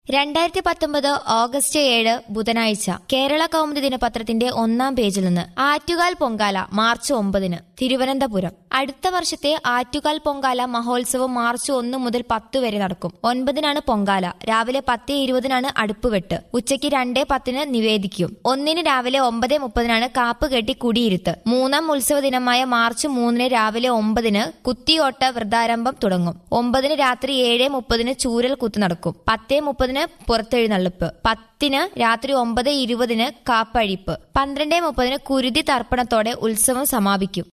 രണ്ടായിരത്തി പത്തൊമ്പത് ഓഗസ്റ്റ് ഏഴ് ബുധനാഴ്ച കേരള കൗമുദി ദിനപത്രത്തിന്റെ ഒന്നാം പേജിൽ നിന്ന് ആറ്റുകാൽ പൊങ്കാല മാർച്ച് ഒമ്പതിന് തിരുവനന്തപുരം അടുത്ത വർഷത്തെ ആറ്റുകാൽ പൊങ്കാല മഹോത്സവം മാർച്ച് ഒന്ന് മുതൽ പത്ത് വരെ നടക്കും ഒൻപതിനാണ് പൊങ്കാല രാവിലെ പത്ത് ഇരുപതിനാണ് അടുപ്പുവെട്ട് ഉച്ചയ്ക്ക് രണ്ടേ പത്തിന് നിവേദിക്കും ഒന്നിന് രാവിലെ ഒമ്പത് മുപ്പതിനാണ് കാപ്പ് കെട്ടി കുടിയിരുത്ത് മൂന്നാം ഉത്സവ ദിനമായ മാർച്ച് മൂന്നിന് രാവിലെ ഒമ്പതിന് കുത്തിയോട്ട വ്രതാരംഭം തുടങ്ങും ഒമ്പതിന് രാത്രി ഏഴ് മുപ്പതിന് ചൂരൽ കുത്ത് നടക്കും പത്തേ മുപ്പതിന് പുറത്തെഴുന്നള്ളിപ്പ് പത്തിന് രാത്രി ഒമ്പത് ഇരുപതിന് കാപ്പഴിപ്പ് പന്ത്രണ്ട് മുപ്പതിന് കുരുതി തർപ്പണത്തോടെ ഉത്സവം സമാപിക്കും